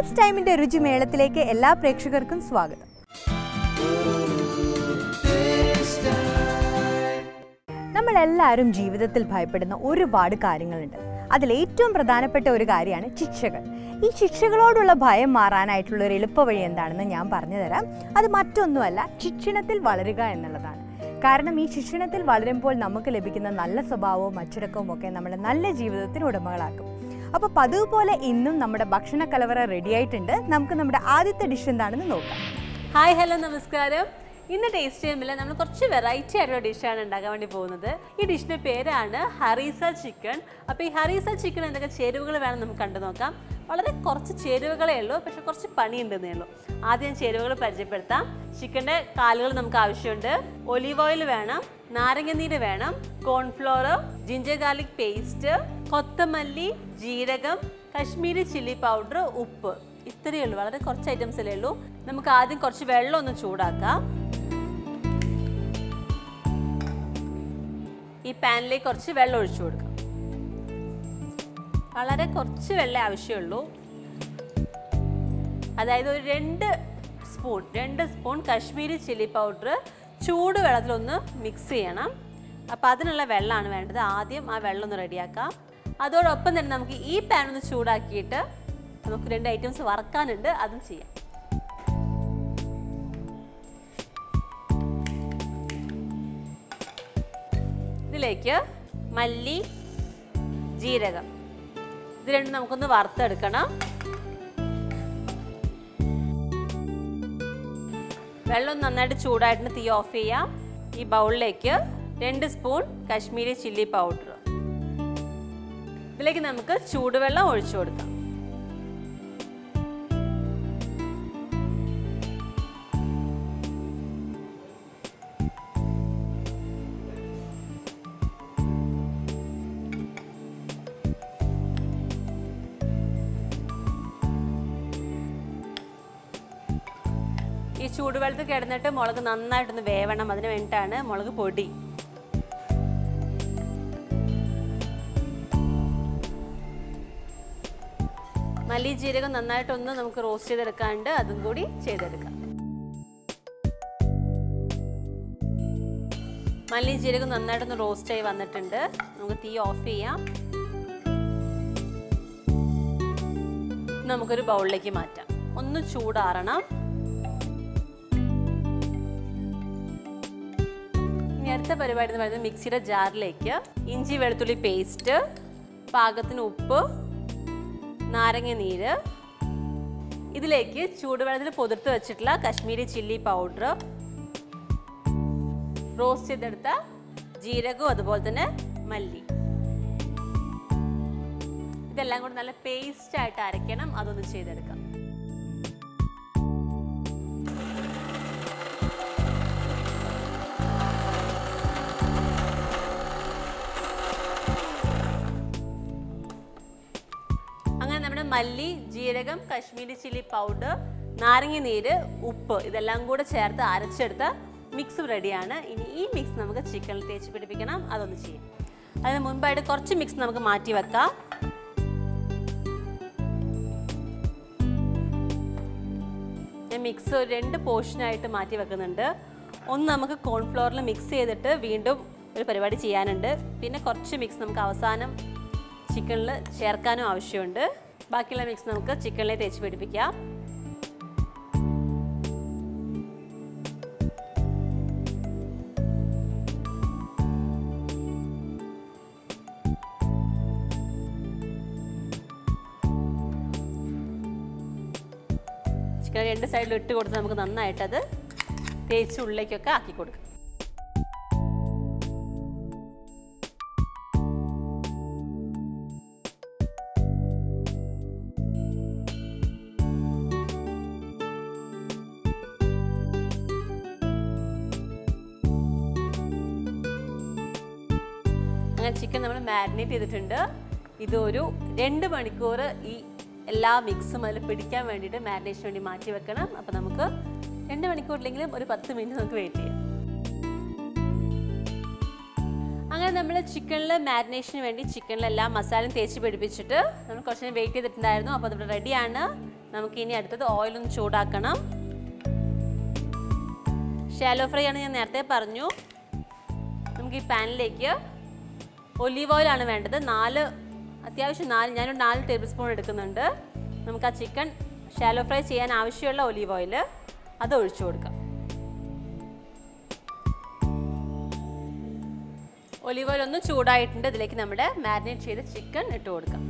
taste ടൈമിന്റെ രുചിമേളത്തിലേക്ക് എല്ലാ പ്രേക്ഷകർക്കും സ്വാഗതം നമ്മളെല്ലാവരും ജീവിതത്തിൽ ഭയപ്പെടുന്ന ഒരുപാട് കാര്യങ്ങളുണ്ട് അതിൽ ഏറ്റവും പ്രധാനപ്പെട്ട ഒരു കാര്യമാണ് ശിക്ഷകൾ ഈ ശിക്ഷകളോടുള്ള ഭയം മാറാനായിട്ടുള്ള ഒരു എളുപ്പവഴി എന്താണെന്ന് ഞാൻ പറഞ്ഞു തരാം അത് മറ്റൊന്നുമല്ല ശിക്ഷണത്തിൽ വളരുക എന്നുള്ളതാണ് കാരണം ഈ ശിക്ഷണത്തിൽ വളരുമ്പോൾ നമുക്ക് ലഭിക്കുന്ന നല്ല സ്വഭാവവും അച്ചടക്കവും ഒക്കെ നമ്മുടെ നല്ല ജീവിതത്തിന് ഉടമകളാക്കും അപ്പോൾ പതിവ് പോലെ ഇന്നും നമ്മുടെ ഭക്ഷണ കലവറ റെഡി ആയിട്ടുണ്ട് നമുക്ക് നമ്മുടെ ആദ്യത്തെ ഡിഷ് എന്താണെന്ന് നോക്കാം ഹായ് ഹലോ നമസ്കാരം ഇന്ന് ടേസ്റ്റ് ചെയ്യുമ്പോൾ നമ്മൾ കുറച്ച് വെറൈറ്റി ആയിട്ടുള്ള ഡിഷാണ് ഉണ്ടാക്കാൻ വേണ്ടി പോകുന്നത് ഈ ഡിഷിൻ്റെ പേരാണ് ഹറീസ ചിക്കൻ അപ്പോൾ ഈ ഹറീസ ചിക്കൻ എന്തൊക്കെ ചേരുവകൾ വേണം നമുക്ക് കണ്ടു നോക്കാം വളരെ കുറച്ച് ചേരുവകളേ ഉള്ളൂ പക്ഷെ കുറച്ച് പണിയുണ്ടെന്നേ ഉള്ളൂ ആദ്യം ചേരുവകൾ പരിചയപ്പെടുത്താം ചിക്കൻ്റെ കാലുകൾ നമുക്ക് ആവശ്യമുണ്ട് ഒലീവ് ഓയിൽ വേണം നാരങ്ങനീര് വേണം കോൺഫ്ലോർ ജിഞ്ചർ ഗാർലിക് പേസ്റ്റ് കൊത്തമല്ലി ജീരകം കശ്മീരി ചില്ലി പൗഡർ ഉപ്പ് ഇത്രയേ ഉള്ളൂ വളരെ കുറച്ച് ഐറ്റംസല്ലേ ഉള്ളൂ നമുക്ക് ആദ്യം കുറച്ച് വെള്ളം ഒന്ന് ചൂടാക്കാം ഈ പാനിലേക്ക് കുറച്ച് വെള്ളം ഒഴിച്ചു കൊടുക്കാം വളരെ കുറച്ച് വെള്ളം ആവശ്യമുള്ളൂ അതായത് ഒരു രണ്ട് സ്പൂൺ രണ്ട് സ്പൂൺ കശ്മീരി ചില്ലി പൗഡർ ചൂട് വെള്ളത്തിലൊന്ന് മിക്സ് ചെയ്യണം അപ്പോൾ അതിനുള്ള വെള്ളമാണ് വേണ്ടത് ആദ്യം ആ വെള്ളം ഒന്ന് റെഡിയാക്കാം അതോടൊപ്പം തന്നെ നമുക്ക് ഈ പാൻ ഒന്ന് ചൂടാക്കിയിട്ട് നമുക്ക് രണ്ട് ഐറ്റംസ് വറക്കാനുണ്ട് അതും ചെയ്യാം ഇതിലേക്ക് മല്ലി ജീരകം ഇത് രണ്ടും നമുക്കൊന്ന് വറുത്തെടുക്കണം വെള്ളം നന്നായിട്ട് ചൂടായിട്ട് തീ ഓഫ് ചെയ്യാം ഈ ബൗളിലേക്ക് രണ്ട് സ്പൂൺ കാശ്മീരി ചില്ലി പൗഡർ ഇതിലേക്ക് നമുക്ക് ചൂടുവെള്ളം ഒഴിച്ചു കൊടുക്കാം ഈ ചൂടുവെള്ളത്തിൽ കിടന്നിട്ട് മുളക് നന്നായിട്ടൊന്ന് വേവണം അതിന് വേണ്ടിയിട്ടാണ് മുളക് പൊടി മല്ലി ജീരകം നന്നായിട്ടൊന്ന് നമുക്ക് റോസ്റ്റ് ചെയ്തെടുക്കാണ്ട് അതും കൂടി ചെയ്തെടുക്കാം മല്ലി ജീരകം നന്നായിട്ടൊന്ന് റോസ്റ്റ് ആയി വന്നിട്ടുണ്ട് നമുക്ക് തീ ഓഫ് ചെയ്യാം നമുക്കൊരു ബൗളിലേക്ക് മാറ്റാം ഒന്ന് ചൂടാറണം ഇനി അടുത്ത പരിപാടി എന്ന് പറയുന്നത് മിക്സിയുടെ ജാറിലേക്ക് ഇഞ്ചി വെളുത്തുള്ളി പേസ്റ്റ് പാകത്തിന് ഉപ്പ് നാരങ്ങ നീര് ഇതിലേക്ക് ചൂടുവെള്ളത്തിൽ പൊതിർത്ത് വെച്ചിട്ടുള്ള കശ്മീരി ചില്ലി പൗഡർ റോസ്റ്റ് ചെയ്തെടുത്ത ജീരകവും അതുപോലെ തന്നെ മല്ലി ഇതെല്ലാം കൂടി നല്ല പേസ്റ്റ് ആയിട്ട് അരയ്ക്കണം അതൊന്ന് ചെയ്തെടുക്കാം അങ്ങനെ നമ്മുടെ മല്ലി ജീരകം കശ്മീരി ചില്ലി പൗഡർ നാരങ്ങ നീര് ഉപ്പ് ഇതെല്ലാം കൂടെ ചേർത്ത് അരച്ചെടുത്ത മിക്സ് റെഡിയാണ് ഇനി ഈ മിക്സ് നമുക്ക് ചിക്കനിൽ തേച്ച് പിടിപ്പിക്കണം അതൊന്ന് ചെയ്യാം അതിന് മുൻപായിട്ട് കുറച്ച് മിക്സ് നമുക്ക് മാറ്റി വെക്കാം ഞാൻ മിക്സ് ഒരു രണ്ട് പോർഷനായിട്ട് മാറ്റി വെക്കുന്നുണ്ട് ഒന്ന് നമുക്ക് കോൺഫ്ലോറിൽ മിക്സ് ചെയ്തിട്ട് വീണ്ടും ഒരു പരിപാടി ചെയ്യാനുണ്ട് പിന്നെ കുറച്ച് മിക്സ് നമുക്ക് അവസാനം ചിക്കനിൽ ചേർക്കാനും ആവശ്യമുണ്ട് ബാക്കിയുള്ള മിക്സ് നമുക്ക് ചിക്കനിലേക്ക് തേച്ച് പിടിപ്പിക്കാം ചിക്കൻ രണ്ട് സൈഡിലും ഇട്ട് കൊടുത്ത് നമുക്ക് നന്നായിട്ട് അത് തേച്ച് ഉള്ളിലേക്കൊക്കെ ആക്കി കൊടുക്കാം അങ്ങനെ ചിക്കൻ നമ്മൾ മാരിനേറ്റ് ചെയ്തിട്ടുണ്ട് ഇത് ഒരു രണ്ട് മണിക്കൂർ ഈ എല്ലാ മിക്സും അതിൽ പിടിക്കാൻ വേണ്ടിയിട്ട് മാരിനേഷന് വേണ്ടി മാറ്റി വെക്കണം അപ്പോൾ നമുക്ക് രണ്ട് മണിക്കൂറിലെങ്കിലും ഒരു പത്ത് മിനിറ്റ് നമുക്ക് വെയിറ്റ് ചെയ്യാം അങ്ങനെ നമ്മൾ ചിക്കനിൽ മാരിനേഷന് വേണ്ടി ചിക്കനിലെല്ലാം മസാലയും തേച്ച് പിടിപ്പിച്ചിട്ട് നമ്മൾ കുറച്ച് നേരം വെയിറ്റ് ചെയ്തിട്ടുണ്ടായിരുന്നു അപ്പോൾ അത് റെഡിയാണ് നമുക്ക് ഇനി അടുത്തത് ഓയിലൊന്ന് ചൂടാക്കണം ഷാലോ ഫ്രൈ ആണ് ഞാൻ നേരത്തെ പറഞ്ഞു നമുക്ക് ഈ പാനിലേക്ക് ഒലീവ് ഓയിലാണ് വേണ്ടത് നാല് അത്യാവശ്യം നാല് ഞാനൊരു നാല് ടേബിൾ സ്പൂൺ എടുക്കുന്നുണ്ട് നമുക്ക് ആ ചിക്കൻ ഷാലോ ഫ്രൈ ചെയ്യാൻ ആവശ്യമുള്ള ഒലീവ് ഓയിൽ അത് ഒഴിച്ചു കൊടുക്കാം ഒലീവ് ഓയിൽ ഒന്ന് ചൂടായിട്ടുണ്ട് ഇതിലേക്ക് നമ്മുടെ മാരിനേറ്റ് ചെയ്ത ചിക്കൻ ഇട്ട് കൊടുക്കാം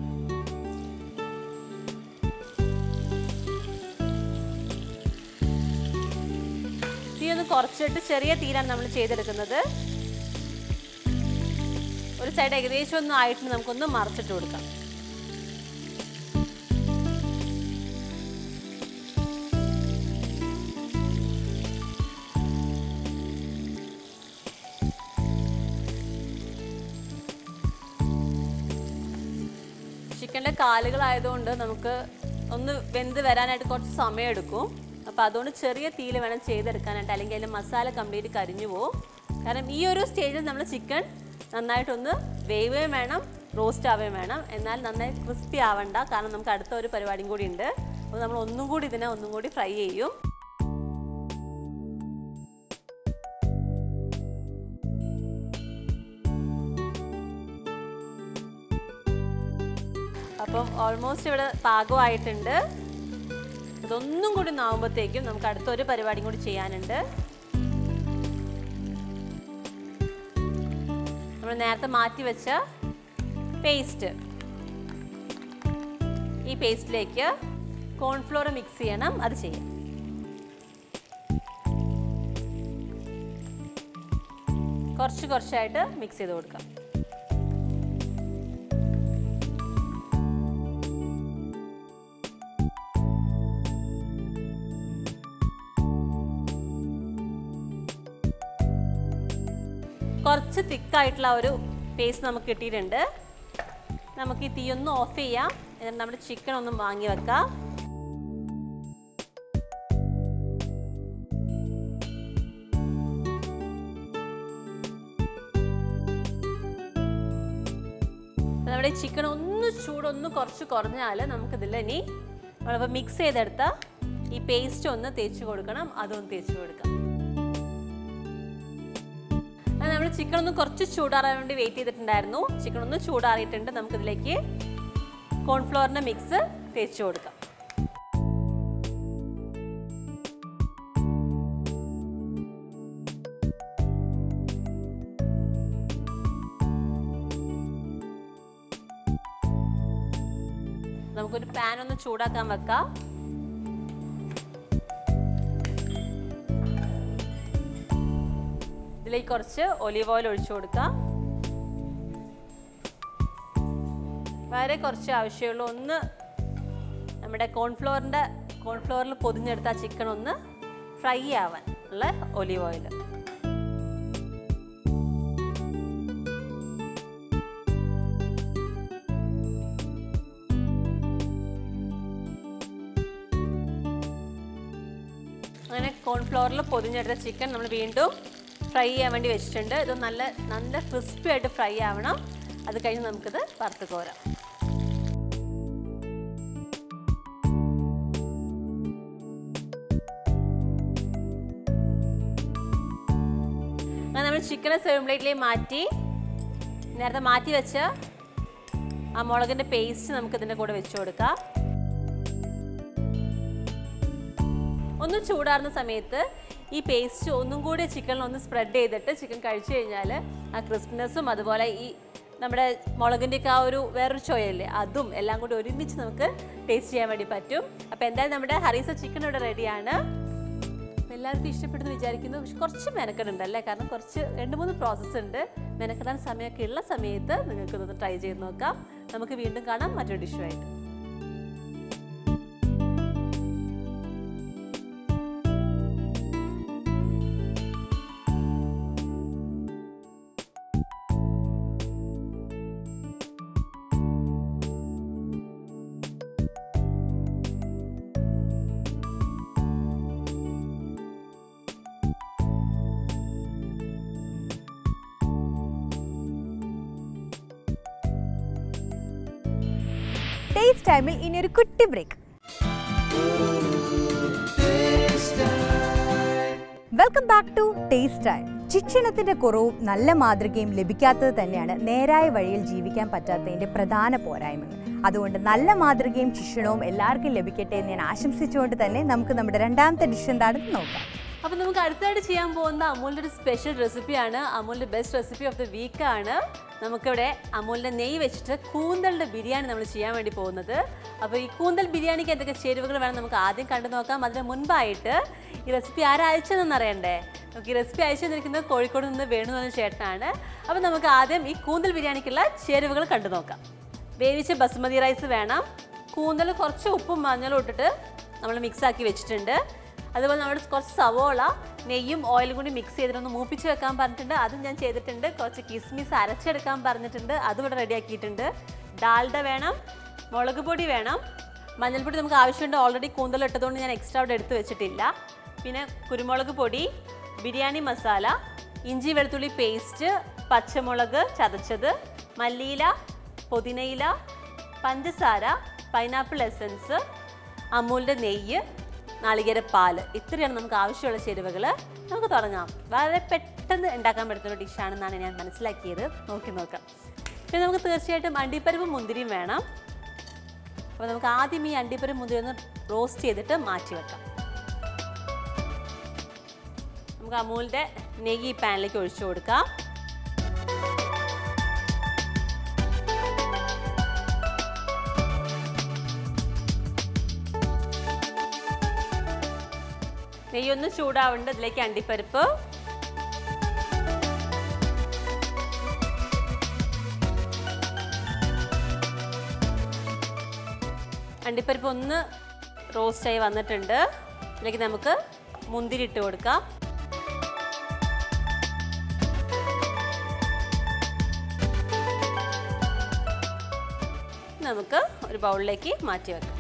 തീ ഒന്ന് കുറച്ചിട്ട് ചെറിയ തീരാണ് നമ്മൾ ചെയ്തെടുക്കുന്നത് ഒരു സൈഡ് ഏകദേശം ഒന്നും ആയിട്ട് നമുക്കൊന്ന് മറച്ചിട്ട് കൊടുക്കാം ചിക്കൻ്റെ കാലുകളായതുകൊണ്ട് നമുക്ക് ഒന്ന് വെന്ത് വരാനായിട്ട് കുറച്ച് സമയം എടുക്കും അപ്പോൾ അതുകൊണ്ട് ചെറിയ തീയിൽ വേണം ചെയ്തെടുക്കാനായിട്ട് അല്ലെങ്കിൽ അതിൻ്റെ മസാല കംപ്ലീറ്റ് കരിഞ്ഞു പോകും കാരണം ഈ ഒരു സ്റ്റേജിൽ നമ്മൾ ചിക്കൻ നന്നായിട്ടൊന്ന് വേവുകയും വേണം റോസ്റ്റ് ആവുകയും വേണം എന്നാൽ നന്നായി ക്രിസ്പി ആവണ്ട കാരണം നമുക്ക് അടുത്ത ഒരു പരിപാടിയും കൂടി ഉണ്ട് അപ്പോൾ നമ്മൾ ഒന്നും കൂടി ഇതിനെ ഒന്നും കൂടി ഫ്രൈ ചെയ്യും അപ്പം ഓൾമോസ്റ്റ് ഇവിടെ പാകമായിട്ടുണ്ട് ഇതൊന്നും കൂടി നാവുമ്പോഴത്തേക്കും നമുക്ക് അടുത്തൊരു പരിപാടിയും കൂടി ചെയ്യാനുണ്ട് നമ്മൾ നേരത്തെ മാറ്റി വെച്ച പേസ്റ്റ് ഈ പേസ്റ്റിലേക്ക് കോൺഫ്ലോർ മിക്സ് ചെയ്യണം അത് ചെയ്യാം കുറച്ച് കുറച്ചായിട്ട് മിക്സ് ചെയ്ത് കൊടുക്കാം കുറച്ച് തിക്കായിട്ടുള്ള ഒരു പേസ്റ്റ് നമുക്ക് കിട്ടിയിട്ടുണ്ട് നമുക്ക് ഈ തീ ഒന്ന് ഓഫ് ചെയ്യാം എന്നിട്ട് നമ്മുടെ ചിക്കൻ ഒന്ന് വാങ്ങി വെക്കാം നമ്മുടെ ചിക്കൻ ഒന്ന് ചൂടൊന്ന് കുറച്ച് കുറഞ്ഞാൽ നമുക്കിതിൽ ഇനി നമ്മളിപ്പോൾ മിക്സ് ചെയ്തെടുത്ത ഈ പേസ്റ്റ് ഒന്ന് തേച്ച് കൊടുക്കണം അതൊന്ന് തേച്ച് കൊടുക്കാം നമ്മൾ ചിക്കൻ ഒന്ന് കുറച്ച് ചൂടാറാൻ വേണ്ടി വെയിറ്റ് ചെയ്തിട്ടുണ്ടായിരുന്നു ചിക്കൻ ഒന്ന് ചൂടാറിയിട്ടുണ്ട് നമുക്കിതിലേക്ക് കോൺഫ്ലോറിൻ്റെ മിക്സ് തേച്ച് കൊടുക്കാം നമുക്കൊരു പാൻ ഒന്ന് ചൂടാക്കാൻ വെക്കാം ഇതിലേക്ക് കുറച്ച് ഒലിവ് ഓയിൽ ഒഴിച്ചു കൊടുക്കാം വളരെ കുറച്ച് ആവശ്യമുള്ളൂ ഒന്ന് നമ്മുടെ കോൺഫ്ലോറിൻ്റെ കോൺഫ്ലോറിൽ പൊതിഞ്ഞെടുത്ത ആ ചിക്കൻ ഒന്ന് ഫ്രൈ ആവാൻ ഉള്ള ഒലിവ് ഓയിൽ അങ്ങനെ കോൺഫ്ലവറിൽ പൊതിഞ്ഞെടുത്ത ചിക്കൻ നമ്മൾ വീണ്ടും ഫ്രൈ ചെയ്യാൻ വേണ്ടി വെച്ചിട്ടുണ്ട് ഇത് നല്ല നല്ല ക്രിസ്പി ആയിട്ട് ഫ്രൈ ആവണം അത് കഴിഞ്ഞ് നമുക്കിത് വറുത്ത് കോരാം അങ്ങനെ നമ്മൾ ചിക്കനെ സെർവ് പ്ലേറ്റിലേക്ക് മാറ്റി നേരത്തെ മാറ്റി വെച്ച ആ മുളകിൻ്റെ പേസ്റ്റ് നമുക്ക് ഇതിൻ്റെ കൂടെ വെച്ച് കൊടുക്കാം ഒന്ന് ചൂടാറുന്ന സമയത്ത് ഈ പേസ്റ്റ് ഒന്നും കൂടി ചിക്കനിൽ ഒന്ന് സ്പ്രെഡ് ചെയ്തിട്ട് ചിക്കൻ കഴിച്ചു കഴിഞ്ഞാൽ ആ ക്രിസ്പിനെസ്സും അതുപോലെ ഈ നമ്മുടെ മുളകിൻ്റെയൊക്കെ ആ ഒരു വേറൊരു ചോയല്ലേ അതും എല്ലാം കൂടി ഒരുമിച്ച് നമുക്ക് ടേസ്റ്റ് ചെയ്യാൻ വേണ്ടി പറ്റും അപ്പോൾ എന്തായാലും നമ്മുടെ ഹറീസ ചിക്കൻ ഇവിടെ റെഡിയാണ് അപ്പോൾ എല്ലാവർക്കും ഇഷ്ടപ്പെടുന്നു വിചാരിക്കുന്നു പക്ഷെ കുറച്ച് മെനക്കെടുണ്ട് അല്ലേ കാരണം കുറച്ച് രണ്ട് മൂന്ന് പ്രോസസ്സ് ഉണ്ട് മെനക്കെടാൻ സമയമൊക്കെ ഉള്ള സമയത്ത് നിങ്ങൾക്ക് ഇതൊന്ന് ട്രൈ ചെയ്ത് നോക്കാം നമുക്ക് വീണ്ടും കാണാം മറ്റൊരു ഡിഷുമായിട്ട് ടേസ്റ്റ് ടൈമിൽ ഇനി ഒരു കുട്ടി break welcome back to taste time ശിക്ഷണത്തിന്റെ കുറവും നല്ല മാതൃകയും ലഭിക്കാത്തത് തന്നെയാണ് നേരായ വഴിയിൽ ജീവിക്കാൻ പറ്റാത്തതിന്റെ പ്രധാന പോരായ്മകൾ അതുകൊണ്ട് നല്ല മാതൃകയും ശിക്ഷണവും എല്ലാവർക്കും ലഭിക്കട്ടെ എന്ന് ഞാൻ ആശംസിച്ചുകൊണ്ട് തന്നെ നമുക്ക് നമ്മുടെ രണ്ടാമത്തെ ഡിഷ് എന്താണെന്ന് നോക്കാം അപ്പോൾ നമുക്ക് അടുത്തായിട്ട് ചെയ്യാൻ പോകുന്ന അമൂലിൻ്റെ ഒരു സ്പെഷ്യൽ റെസിപ്പിയാണ് അമൂലിൻ്റെ ബെസ്റ്റ് റെസിപ്പി ഓഫ് ദ വീക്കാണ് നമുക്കിവിടെ അമൂലിൻ്റെ നെയ്യ് വെച്ചിട്ട് കൂന്തലിൻ്റെ ബിരിയാണി നമ്മൾ ചെയ്യാൻ വേണ്ടി പോകുന്നത് അപ്പോൾ ഈ കൂന്തൽ ബിരിയാണിക്ക് എന്തൊക്കെ ചേരുവകൾ വേണം നമുക്ക് ആദ്യം കണ്ടു നോക്കാം അതിന് മുൻപായിട്ട് ഈ റെസിപ്പി ആരാ അയച്ചതെന്ന് അറിയണ്ടേ നമുക്ക് ഈ റെസിപ്പി അയച്ചു തന്നിരിക്കുന്നത് കോഴിക്കോട് നിന്ന് വേണു എന്ന ചേട്ടനാണ് അപ്പോൾ നമുക്ക് ആദ്യം ഈ കൂന്തൽ ബിരിയാണിക്കുള്ള ചേരുവകൾ കണ്ടു നോക്കാം വേവിച്ച ബസുമതി റൈസ് വേണം കൂന്തൽ കുറച്ച് ഉപ്പും മഞ്ഞളും ഇട്ടിട്ട് നമ്മൾ മിക്സ് ആക്കി വെച്ചിട്ടുണ്ട് അതുപോലെ നമ്മൾ കുറച്ച് സവോള നെയ്യും ഓയിലും കൂടി മിക്സ് ചെയ്തിട്ടൊന്ന് മൂപ്പിച്ച് വെക്കാൻ പറഞ്ഞിട്ടുണ്ട് അതും ഞാൻ ചെയ്തിട്ടുണ്ട് കുറച്ച് കിസ്മിസ് അരച്ചെടുക്കാൻ പറഞ്ഞിട്ടുണ്ട് അതും ഇവിടെ റെഡിയാക്കിയിട്ടുണ്ട് ഡാൽഡ വേണം മുളക് പൊടി വേണം മഞ്ഞൾപ്പൊടി നമുക്ക് ആവശ്യമുണ്ട് ഓൾറെഡി കൂന്തൽ ഇട്ടതുകൊണ്ട് ഞാൻ എക്സ്ട്രാ അവിടെ എടുത്ത് വെച്ചിട്ടില്ല പിന്നെ കുരുമുളക് പൊടി ബിരിയാണി മസാല ഇഞ്ചി വെളുത്തുള്ളി പേസ്റ്റ് പച്ചമുളക് ചതച്ചത് മല്ലിയില പുതിനയില പഞ്ചസാര പൈനാപ്പിൾ എസൻസ് അമൂലിൻ്റെ നെയ്യ് നാളികേരപ്പാല് ഇത്രയാണ് നമുക്ക് ആവശ്യമുള്ള ചേരുവകൾ നമുക്ക് തുടങ്ങാം വളരെ പെട്ടെന്ന് ഉണ്ടാക്കാൻ പറ്റുന്ന ഒരു ഡിഷാണെന്നാണ് ഞാൻ മനസ്സിലാക്കിയത് നോക്കി നോക്കാം പിന്നെ നമുക്ക് തീർച്ചയായിട്ടും അണ്ടിപ്പരിപ്പും മുന്തിരിയും വേണം അപ്പോൾ നമുക്ക് ആദ്യം ഈ അണ്ടിപ്പരിപ്പ് മുന്തിരി ഒന്ന് റോസ്റ്റ് ചെയ്തിട്ട് മാറ്റി വെക്കാം നമുക്ക് അമൂലിൻ്റെ നെയ്യ് ഈ പാനിലേക്ക് ഒഴിച്ചു കൊടുക്കാം നെയ്യൊന്ന് ചൂടാവുന്നുണ്ട് ഇതിലേക്ക് അണ്ടിപ്പരിപ്പ് അണ്ടിപ്പരിപ്പ് ഒന്ന് റോസ്റ്റായി വന്നിട്ടുണ്ട് ഇതിലേക്ക് നമുക്ക് മുന്തിരി ഇട്ട് കൊടുക്കാം നമുക്ക് ഒരു ബൗളിലേക്ക് മാറ്റി വെക്കാം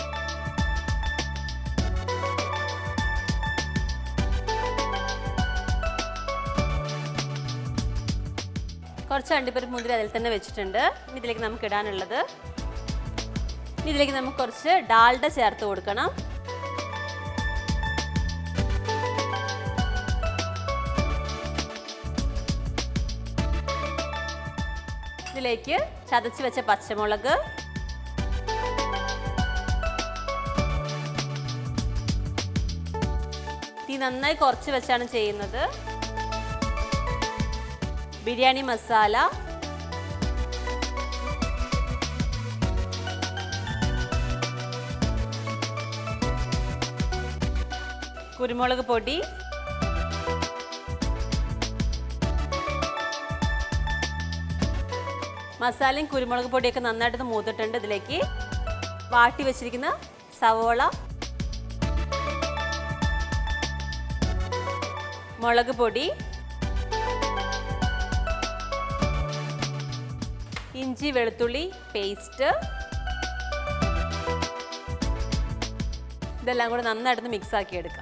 കുറച്ച് അണ്ടിപ്പരിപ്പ് മുന്തിരി അതിൽ തന്നെ വെച്ചിട്ടുണ്ട് ഇനി ഇതിലേക്ക് നമുക്ക് ഇടാനുള്ളത് ഇനി ഇതിലേക്ക് നമുക്ക് കുറച്ച് ഡാൽഡ ചേർത്ത് കൊടുക്കണം ഇതിലേക്ക് ചതച്ച് വെച്ച പച്ചമുളക് തീ നന്നായി കുറച്ച് വെച്ചാണ് ചെയ്യുന്നത് ബിരിയാണി മസാല കുരുമുളക് പൊടി മസാലയും കുരുമുളക് പൊടിയൊക്കെ നന്നായിട്ട് മൂത്തിട്ടുണ്ട് ഇതിലേക്ക് വാട്ടി വെച്ചിരിക്കുന്ന സവോള മുളക് പൊടി ഇഞ്ചി വെളുത്തുള്ളി പേസ്റ്റ് ഇതെല്ലാം കൂടെ നന്നായിട്ട് മിക്സ് ആക്കി എടുക്കാം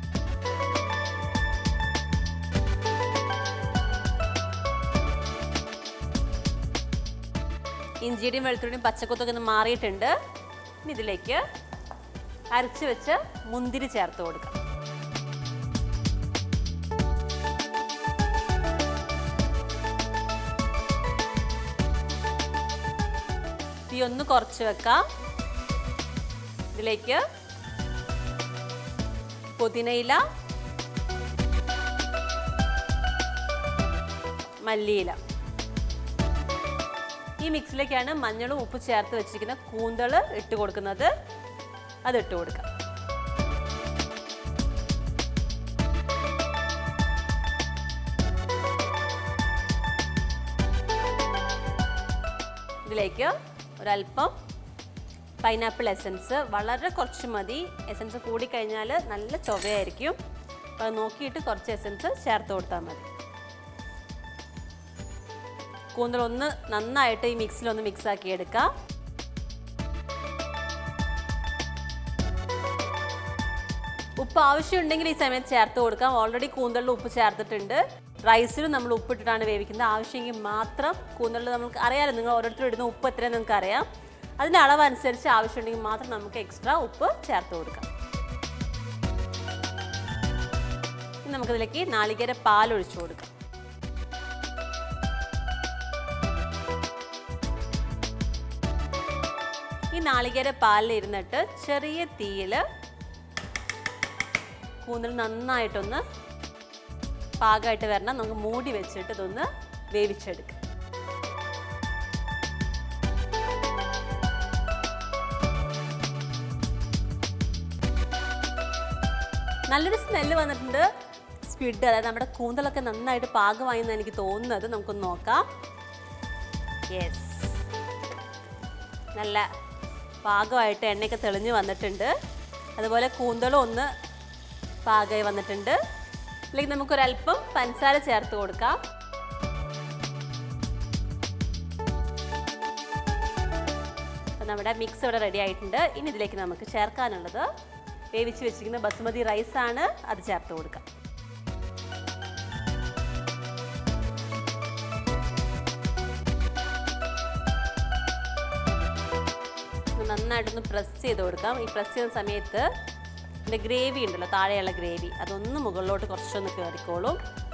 ഇഞ്ചിയുടെയും വെളുത്തുള്ളിയും പച്ചക്കൊത്തൊക്കെ ഒന്ന് മാറിയിട്ടുണ്ട് ഇനി ഇതിലേക്ക് അരച്ച് വെച്ച് മുന്തിരി ചേർത്ത് കൊടുക്കാം തീ ഒന്ന് കുറച്ച് വെക്കാം ഇതിലേക്ക് പുതിനയില മല്ലിയില ഈ മിക്സിലേക്കാണ് മഞ്ഞളും ഉപ്പ് ചേർത്ത് വെച്ചിരിക്കുന്ന കൂന്തൾ ഇട്ട് കൊടുക്കുന്നത് അത് ഇട്ട് കൊടുക്കാം ഇതിലേക്ക് ഒരല്പം പൈനാപ്പിൾ എസൻസ് വളരെ കുറച്ച് മതി എസൻസ് കൂടിക്കഴിഞ്ഞാൽ നല്ല ചൊവയായിരിക്കും അപ്പോൾ അത് നോക്കിയിട്ട് കുറച്ച് എസൻസ് ചേർത്ത് കൊടുത്താൽ മതി കൂന്തൽ ഒന്ന് നന്നായിട്ട് ഈ മിക്സിലൊന്ന് മിക്സ് ആക്കി എടുക്കാം ഉപ്പ് ആവശ്യമുണ്ടെങ്കിൽ ഈ സമയത്ത് ചേർത്ത് കൊടുക്കാം ഓൾറെഡി കൂന്തലിൽ ഉപ്പ് ചേർത്തിട്ടുണ്ട് റൈസിലും നമ്മൾ ഉപ്പിട്ടിട്ടാണ് വേവിക്കുന്നത് ആവശ്യമെങ്കിൽ മാത്രം കൂന്തലിൽ നമുക്ക് അറിയാലോ നിങ്ങൾ ഓരോരുത്തരും ഇടുന്ന ഉപ്പ് എത്രയും നിങ്ങൾക്ക് അറിയാം അതിൻ്റെ അളവനുസരിച്ച് ആവശ്യമുണ്ടെങ്കിൽ മാത്രം നമുക്ക് എക്സ്ട്രാ ഉപ്പ് ചേർത്ത് കൊടുക്കാം ഇനി നമുക്കിതിലേക്ക് നാളികേര പാൽ ഒഴിച്ചു കൊടുക്കാം ഈ നാളികേര പാലിൽ ഇരുന്നിട്ട് ചെറിയ തീയിൽ കൂന്തൽ നന്നായിട്ടൊന്ന് പാകമായിട്ട് വരണം നമുക്ക് മൂടി വെച്ചിട്ട് ഇതൊന്ന് വേവിച്ചെടുക്കാം നല്ലൊരു സ്മെല്ല് വന്നിട്ടുണ്ട് സ്ക്വിഡ് അതായത് നമ്മുടെ കൂന്തലൊക്കെ നന്നായിട്ട് പാകമായി എന്ന് എനിക്ക് തോന്നുന്നത് നമുക്കൊന്ന് നോക്കാം യെസ് നല്ല പാകമായിട്ട് എണ്ണയൊക്കെ തെളിഞ്ഞ് വന്നിട്ടുണ്ട് അതുപോലെ കൂന്തളും ഒന്ന് പാകമായി വന്നിട്ടുണ്ട് അല്ലെങ്കിൽ നമുക്കൊരല്പം പഞ്ചസാര ചേർത്ത് കൊടുക്കാം അപ്പം നമ്മുടെ മിക്സ് ഇവിടെ റെഡി ആയിട്ടുണ്ട് ഇനി ഇതിലേക്ക് നമുക്ക് ചേർക്കാനുള്ളത് വേവിച്ച് വെച്ചിരിക്കുന്ന ബസുമതി റൈസ് ആണ് അത് ചേർത്ത് കൊടുക്കാം ഇത് നന്നായിട്ടൊന്ന് പ്രസ് ചെയ്ത് കൊടുക്കാം ഈ പ്രസ് ചെയ്യുന്ന സമയത്ത് ഇതിൻ്റെ ഗ്രേവി ഉണ്ടല്ലോ താഴെയുള്ള ഗ്രേവി അതൊന്ന് മുകളിലോട്ട് കുറച്ചൊന്ന് കയറിക്കോളും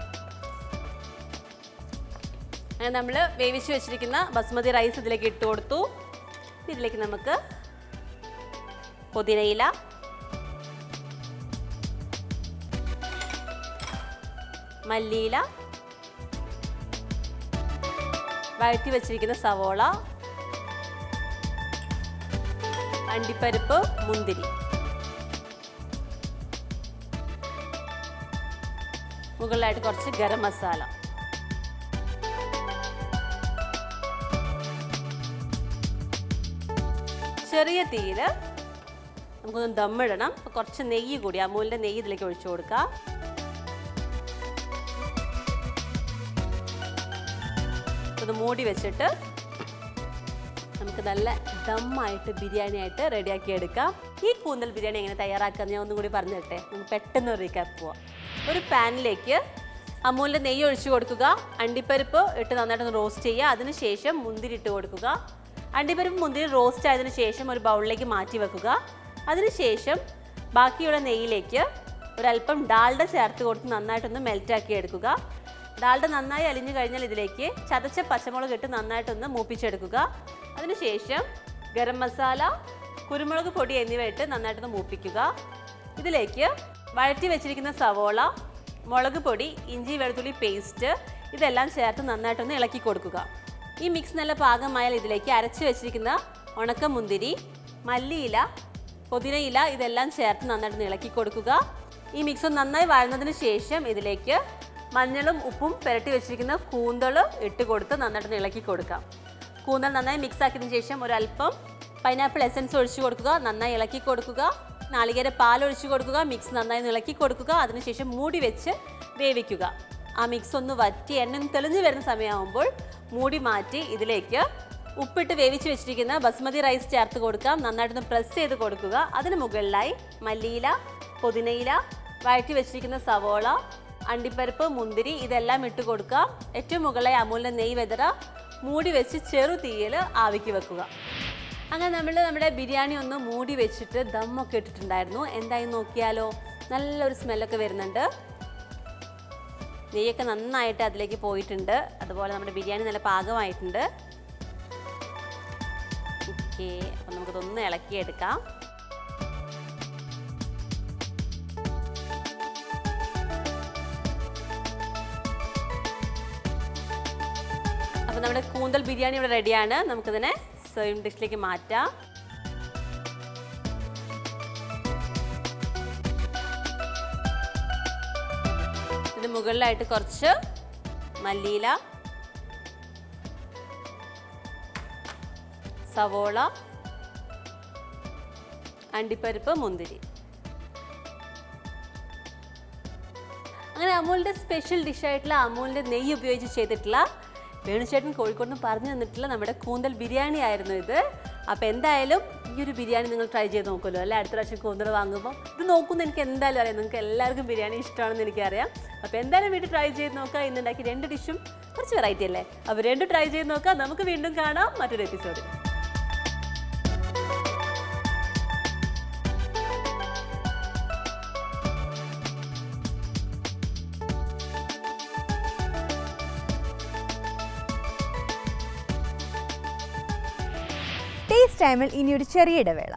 അങ്ങനെ നമ്മൾ വേവിച്ച് വെച്ചിരിക്കുന്ന ബസ്മതി റൈസ് ഇതിലേക്ക് ഇട്ട് കൊടുത്തു ഇതിലേക്ക് നമുക്ക് പുതിനയില മല്ലിയില വഴറ്റി വെച്ചിരിക്കുന്ന സവോള അണ്ടിപ്പരിപ്പ് മുന്തിരി മുകളിലായിട്ട് കുറച്ച് ഗരം മസാല ചെറിയ തീയിൽ നമുക്കൊന്ന് ദമ്മിടണം അപ്പോൾ കുറച്ച് നെയ്യ് കൂടി അമൂലിൻ്റെ നെയ്യ് ഇതിലേക്ക് ഒഴിച്ചു കൊടുക്കാം ഒന്ന് മൂടി വെച്ചിട്ട് നമുക്ക് നല്ല ദമ്മായിട്ട് ബിരിയാണി ആയിട്ട് റെഡിയാക്കി എടുക്കാം ഈ കൂന്തൽ ബിരിയാണി എങ്ങനെ തയ്യാറാക്കുക ഞാൻ ഒന്നും കൂടി പറഞ്ഞു തരട്ടെ നമുക്ക് പെട്ടെന്ന് ഒരു റീക്കാപ്പ് പോവാം ഒരു പാനിലേക്ക് അമൂലിൻ്റെ നെയ്യ് ഒഴിച്ചു കൊടുക്കുക അണ്ടിപ്പരിപ്പ് ഇട്ട് നന്നായിട്ടൊന്ന് റോസ്റ്റ് ചെയ്യുക അതിനുശേഷം മുന്തിരി ഇട്ട് കൊടുക്കുക അണ്ടിപ്പരിപ്പ് മുന്തിരി റോസ്റ്റ് ആയതിനു ശേഷം ഒരു ബൗളിലേക്ക് മാറ്റി വെക്കുക അതിനുശേഷം ബാക്കിയുള്ള നെയ്യിലേക്ക് ഒരല്പം ഡാൽഡ ചേർത്ത് കൊടുത്ത് നന്നായിട്ടൊന്ന് മെൽറ്റാക്കി എടുക്കുക ഡാൽഡ നന്നായി അലിഞ്ഞു കഴിഞ്ഞാൽ ഇതിലേക്ക് ചതച്ച പച്ചമുളക് ഇട്ട് നന്നായിട്ടൊന്ന് മൂപ്പിച്ചെടുക്കുക അതിനുശേഷം ഗരം മസാല കുരുമുളക് പൊടി എന്നിവ ഇട്ട് നന്നായിട്ടൊന്ന് മൂപ്പിക്കുക ഇതിലേക്ക് വഴറ്റി വെച്ചിരിക്കുന്ന സവോള മുളക് പൊടി ഇഞ്ചി വെളുത്തുള്ളി പേസ്റ്റ് ഇതെല്ലാം ചേർത്ത് നന്നായിട്ടൊന്ന് ഇളക്കി കൊടുക്കുക ഈ മിക്സ് നല്ല പാകമായാൽ ഇതിലേക്ക് അരച്ച് വെച്ചിരിക്കുന്ന ഉണക്കമുന്തിരി മല്ലിയില പുതിനയില ഇതെല്ലാം ചേർത്ത് നന്നായിട്ടൊന്ന് ഇളക്കി കൊടുക്കുക ഈ മിക്സ് ഒന്ന് നന്നായി വഴന്നതിന് ശേഷം ഇതിലേക്ക് മഞ്ഞളും ഉപ്പും പുരട്ടി വെച്ചിരിക്കുന്ന കൂന്തൾ ഇട്ട് കൊടുത്ത് നന്നായിട്ടൊന്ന് ഇളക്കി കൊടുക്കാം കൂന്തൽ നന്നായി മിക്സ് ആക്കിയതിന് ശേഷം ഒരല്പം പൈനാപ്പിൾ എസൻസ് ഒഴിച്ചു കൊടുക്കുക നന്നായി ഇളക്കി കൊടുക്കുക നാളികേര പാൽ ഒഴിച്ചു കൊടുക്കുക മിക്സ് നന്നായി ഒന്ന് ഇളക്കി കൊടുക്കുക അതിനുശേഷം മൂടി വെച്ച് വേവിക്കുക ആ മിക്സ് ഒന്ന് വറ്റി എണ്ണ ഒന്ന് തെളിഞ്ഞു വരുന്ന സമയമാകുമ്പോൾ മൂടി മാറ്റി ഇതിലേക്ക് ഉപ്പിട്ട് വേവിച്ച് വെച്ചിരിക്കുന്ന ബസ്മതി റൈസ് ചേർത്ത് കൊടുക്കാം നന്നായിട്ടൊന്ന് പ്രസ് ചെയ്ത് കൊടുക്കുക അതിന് മുകളിലായി മല്ലിയില പുതിനയില വഴറ്റി വെച്ചിരിക്കുന്ന സവോള അണ്ടിപ്പരിപ്പ് മുന്തിരി ഇതെല്ലാം ഇട്ട് കൊടുക്കുക ഏറ്റവും മുകളിലായി അമൂലിൻ്റെ നെയ് വെതറ മൂടി വെച്ച് ചെറു തീയിൽ ആവിക്ക് വെക്കുക അങ്ങനെ നമ്മൾ നമ്മുടെ ബിരിയാണി ഒന്ന് മൂടി വെച്ചിട്ട് ദമ്മൊക്കെ ഇട്ടിട്ടുണ്ടായിരുന്നു എന്തായി നോക്കിയാലോ നല്ലൊരു സ്മെല്ലൊക്കെ വരുന്നുണ്ട് നെയ്യൊക്കെ നന്നായിട്ട് അതിലേക്ക് പോയിട്ടുണ്ട് അതുപോലെ നമ്മുടെ ബിരിയാണി നല്ല പാകമായിട്ടുണ്ട് ഓക്കെ അപ്പം നമുക്കിതൊന്ന് ഇളക്കിയെടുക്കാം അപ്പം നമ്മുടെ കൂന്തൽ ബിരിയാണി ഇവിടെ റെഡിയാണ് നമുക്കിതിനെ സെർവിങ് ഡിഷിലേക്ക് മാറ്റാം ഇതിന് മുകളിലായിട്ട് കുറച്ച് മല്ലിയില സവോള അണ്ടിപ്പരിപ്പ് മുന്തിരി അങ്ങനെ അമൂലിൻ്റെ സ്പെഷ്യൽ ഡിഷായിട്ടുള്ള അമൂലിൻ്റെ നെയ്യ് ഉപയോഗിച്ച് ചെയ്തിട്ടുള്ള വേണുചേട്ടൻ കോഴിക്കോട് നിന്ന് പറഞ്ഞു തന്നിട്ടുള്ള നമ്മുടെ കൂന്തൽ ബിരിയാണി ആയിരുന്നു ഇത് അപ്പോൾ എന്തായാലും ഈ ഒരു ബിരിയാണി നിങ്ങൾ ട്രൈ ചെയ്ത് നോക്കുമല്ലോ അല്ലേ അടുത്ത പ്രാവശ്യം കൂന്തൽ വാങ്ങുമ്പോൾ ഇത് നോക്കുമ്പോൾ എനിക്ക് എന്തായാലും അറിയാം നിങ്ങൾക്ക് എല്ലാവർക്കും ബിരിയാണി ഇഷ്ടമാണെന്ന് എനിക്കറിയാം അപ്പോൾ എന്തായാലും വീട്ടിൽ ട്രൈ ചെയ്ത് നോക്കുക ഇന്നുണ്ടാക്കി രണ്ട് ഡിഷും കുറച്ച് വെറൈറ്റി അല്ലേ അപ്പോൾ രണ്ടും ട്രൈ ചെയ്ത് നോക്കുക നമുക്ക് വീണ്ടും കാണാം മറ്റൊരു എപ്പിസോഡിൽ ടേസ്റ്റ് ടൈമിൽ ഇനി ഒരു ചെറിയ ഇടവേള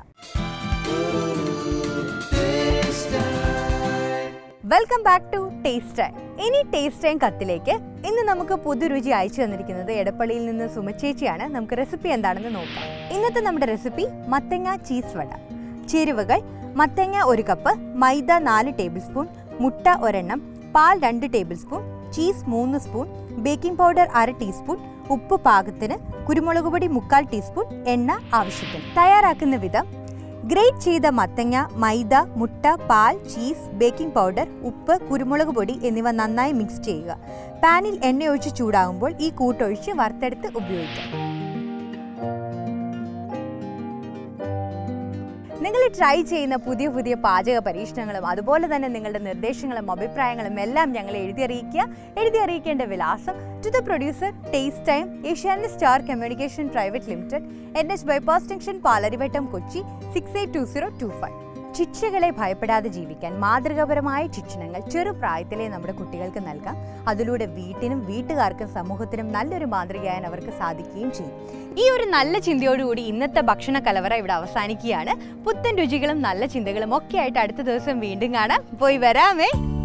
welcome back to taste time ഇനി ടേസ്റ്റ് ടൈം കത്തിലേക്ക് ഇന്ന് നമുക്ക് പുതുരുചി അയച്ചു തന്നിരിക്കുന്നത് എടപ്പള്ളിയിൽ നിന്ന് സുമച്ചേച്ചിയാണ് നമുക്ക് റെസിപ്പി എന്താണെന്ന് നോക്കാം ഇന്നത്തെ നമ്മുടെ റെസിപ്പി മത്തങ്ങ ചീസ് വട ചേരുവകൾ മത്തങ്ങ ഒരു കപ്പ് മൈദ നാല് ടേബിൾ സ്പൂൺ മുട്ട ഒരെണ്ണം പാൽ രണ്ട് ടേബിൾ സ്പൂൺ ചീസ് മൂന്ന് സ്പൂൺ ബേക്കിംഗ് പൗഡർ അര ടീസ്പൂൺ ഉപ്പ് പാകത്തിന് കുരുമുളക് പൊടി മുക്കാൽ ടീസ്പൂൺ എണ്ണ ആവശ്യത്തിന് തയ്യാറാക്കുന്ന വിധം ഗ്രേറ്റ് ചെയ്ത മത്തങ്ങ മൈദ മുട്ട പാൽ ചീസ് ബേക്കിംഗ് പൗഡർ ഉപ്പ് കുരുമുളക് പൊടി എന്നിവ നന്നായി മിക്സ് ചെയ്യുക പാനിൽ എണ്ണയൊഴിച്ച് ചൂടാകുമ്പോൾ ഈ കൂട്ടൊഴിച്ച് വറുത്തെടുത്ത് ഉപയോഗിക്കാം നിങ്ങൾ ട്രൈ ചെയ്യുന്ന പുതിയ പുതിയ പാചക പരീക്ഷണങ്ങളും അതുപോലെ തന്നെ നിങ്ങളുടെ നിർദ്ദേശങ്ങളും അഭിപ്രായങ്ങളും എല്ലാം ഞങ്ങളെ എഴുതി അറിയിക്കുക എഴുതി അറിയിക്കേണ്ട വിലാസം to the producer taste time Asianet star communication private limited N H bypass junction Palarivattom Kochi six eight two zero two five ശിക്ഷകളെ ഭയപ്പെടാതെ ജീവിക്കാൻ മാതൃകാപരമായ ശിക്ഷണങ്ങൾ ചെറുപ്രായത്തിലെ നമ്മുടെ കുട്ടികൾക്ക് നൽകാം അതിലൂടെ വീട്ടിനും വീട്ടുകാർക്കും സമൂഹത്തിനും നല്ലൊരു മാതൃകയാൻ അവർക്ക് സാധിക്കുകയും ചെയ്യും ഈ ഒരു നല്ല ചിന്തയോടുകൂടി ഇന്നത്തെ ഭക്ഷണ കലവറ ഇവിടെ അവസാനിക്കുകയാണ് പുത്തൻ രുചികളും നല്ല ചിന്തകളും ഒക്കെ ആയിട്ട് അടുത്ത ദിവസം വീണ്ടും കാണാം പോയി വരാമേ